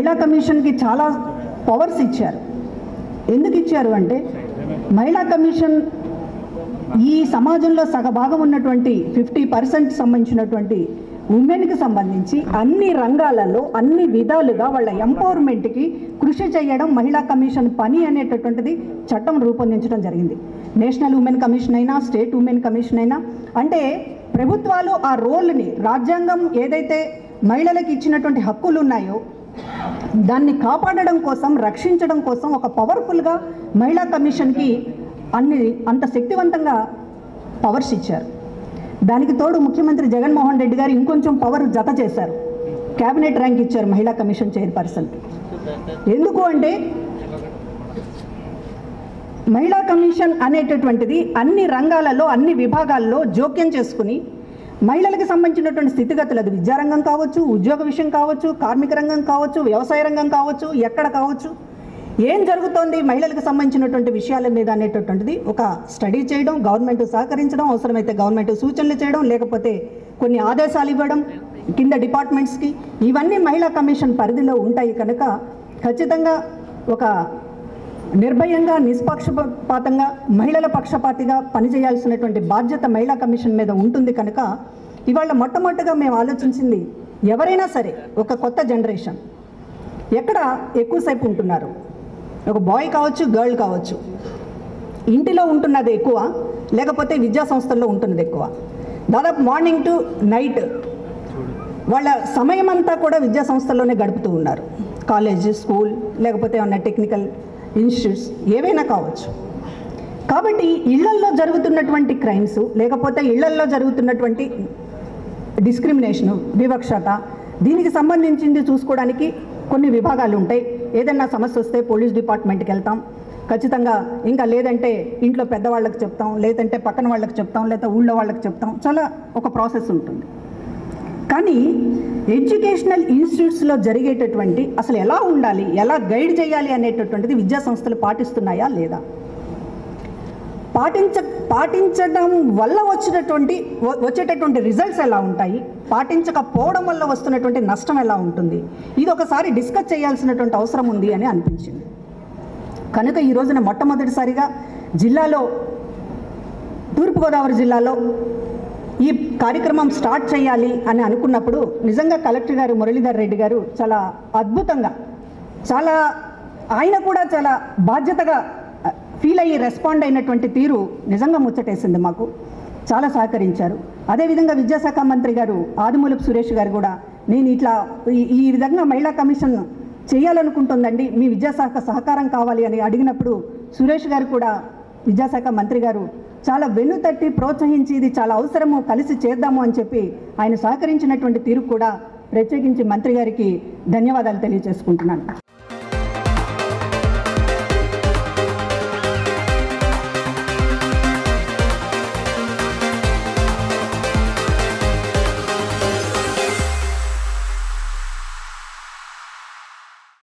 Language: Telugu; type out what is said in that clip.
మహిళా కమిషన్కి చాలా పవర్స్ ఇచ్చారు ఎందుకు ఇచ్చారు అంటే మహిళా కమిషన్ ఈ సమాజంలో సగభాగం ఉన్నటువంటి ఫిఫ్టీ పర్సెంట్ సంబంధించినటువంటి ఉమెన్కి సంబంధించి అన్ని రంగాలలో అన్ని విధాలుగా వాళ్ళ ఎంపవర్మెంట్కి కృషి చేయడం మహిళా కమిషన్ పని అనేటటువంటిది చట్టం రూపొందించడం జరిగింది నేషనల్ ఉమెన్ కమిషన్ అయినా స్టేట్ ఉమెన్ కమిషన్ అయినా అంటే ప్రభుత్వాలు ఆ రోల్ని రాజ్యాంగం ఏదైతే మహిళలకు ఇచ్చినటువంటి హక్కులు ఉన్నాయో దాన్ని కాపాడడం కోసం రక్షించడం కోసం ఒక పవర్ఫుల్గా మహిళా కమిషన్కి అన్ని అంత శక్తివంతంగా పవర్స్ ఇచ్చారు దానికి తోడు ముఖ్యమంత్రి జగన్మోహన్ రెడ్డి గారు ఇంకొంచెం పవర్ జత చేశారు కేబినెట్ ర్యాంక్ ఇచ్చారు మహిళా కమిషన్ చైర్పర్సన్ ఎందుకు అంటే మహిళా కమిషన్ అనేటటువంటిది అన్ని రంగాలలో అన్ని విభాగాల్లో జోక్యం చేసుకుని మహిళలకు సంబంధించినటువంటి స్థితిగతులు అది విద్యారంగం కావచ్చు ఉద్యోగ విషయం కావచ్చు కార్మిక రంగం కావచ్చు వ్యవసాయ రంగం కావచ్చు ఎక్కడ కావచ్చు ఏం జరుగుతోంది మహిళలకు సంబంధించినటువంటి విషయాల మీద అనేటటువంటిది ఒక స్టడీ చేయడం గవర్నమెంట్ సహకరించడం అవసరమైతే గవర్నమెంట్ సూచనలు చేయడం లేకపోతే కొన్ని ఆదేశాలు ఇవ్వడం కింద డిపార్ట్మెంట్స్కి ఇవన్నీ మహిళా కమిషన్ పరిధిలో ఉంటాయి కనుక ఖచ్చితంగా ఒక నిర్భయంగా నిష్పక్షపాతంగా మహిళల పక్షపాతిగా పనిచేయాల్సినటువంటి బాధ్యత మహిళా కమిషన్ మీద ఉంటుంది కనుక ఇవాళ మొట్టమొదటిగా మేము ఆలోచించింది ఎవరైనా సరే ఒక కొత్త జనరేషన్ ఎక్కడ ఎక్కువసేపు ఉంటున్నారు ఒక బాయ్ కావచ్చు గర్ల్ కావచ్చు ఇంటిలో ఉంటున్నది ఎక్కువ లేకపోతే విద్యా సంస్థల్లో ఉంటున్నది ఎక్కువ దాదాపు మార్నింగ్ టు నైట్ వాళ్ళ సమయం అంతా కూడా విద్యా సంస్థల్లోనే గడుపుతూ ఉన్నారు కాలేజ్ స్కూల్ లేకపోతే ఏమన్నా టెక్నికల్ ఇన్స్టిట్యూట్స్ ఏవైనా కావచ్చు కాబట్టి ఇళ్లల్లో జరుగుతున్నటువంటి క్రైమ్స్ లేకపోతే ఇళ్లల్లో జరుగుతున్నటువంటి డిస్క్రిమినేషను వివక్షత దీనికి సంబంధించింది చూసుకోవడానికి కొన్ని విభాగాలు ఉంటాయి ఏదైనా సమస్య వస్తే పోలీస్ డిపార్ట్మెంట్కి వెళ్తాం ఖచ్చితంగా ఇంకా లేదంటే ఇంట్లో పెద్దవాళ్ళకి చెప్తాం లేదంటే పక్కన వాళ్ళకి చెప్తాం లేదా ఊళ్ళో వాళ్ళకి చెప్తాం చాలా ఒక ప్రాసెస్ ఉంటుంది కానీ ఎడ్యుకేషనల్ ఇన్స్టిట్యూట్స్లో జరిగేటటువంటి అసలు ఎలా ఉండాలి ఎలా గైడ్ చేయాలి అనేటటువంటిది విద్యా సంస్థలు పాటిస్తున్నాయా లేదా పాటించ పాటించడం వల్ల వచ్చినటువంటి వ- వచ్చేటటువంటి రిజల్ట్స్ ఎలా ఉంటాయి పాటించకపోవడం వల్ల వస్తున్నటువంటి నష్టం ఎలా ఉంటుంది ఇది ఒకసారి డిస్కస్ చేయాల్సినటువంటి అవసరం ఉంది అని అనిపించింది కనుక ఈ రోజున మొట్టమొదటిసారిగా జిల్లాలో తూర్పుగోదావరి జిల్లాలో ఈ కార్యక్రమం స్టార్ట్ చేయాలి అని అనుకున్నప్పుడు నిజంగా కలెక్టర్ గారు మురళీధర్ రెడ్డి గారు చాలా అద్భుతంగా చాలా ఆయన కూడా చాలా బాధ్యతగా ఫీల్ అయ్యి రెస్పాండ్ అయినటువంటి తీరు నిజంగా ముచ్చటేసింది మాకు చాలా సహకరించారు అదేవిధంగా విద్యాశాఖ మంత్రి గారు ఆదిమూలపు సురేష్ గారు కూడా నేను ఇట్లా ఈ- ఈ విధంగా మహిళా కమిషన్ చేయాలనుకుంటుందండి మీ విద్యాశాఖ సహకారం కావాలి అని అడిగినప్పుడు సురేష్ గారు కూడా విద్యాశాఖ మంత్రి గారు చాలా వెన్నుతట్టి ప్రోత్సహించి ఇది చాలా అవసరము కలిసి చేద్దాము అని చెప్పి ఆయన సహకరించినటువంటి తీరు కూడా ప్రత్యేకించి మంత్రి గారికి ధన్యవాదాలు తెలియజేసుకుంటున్నాను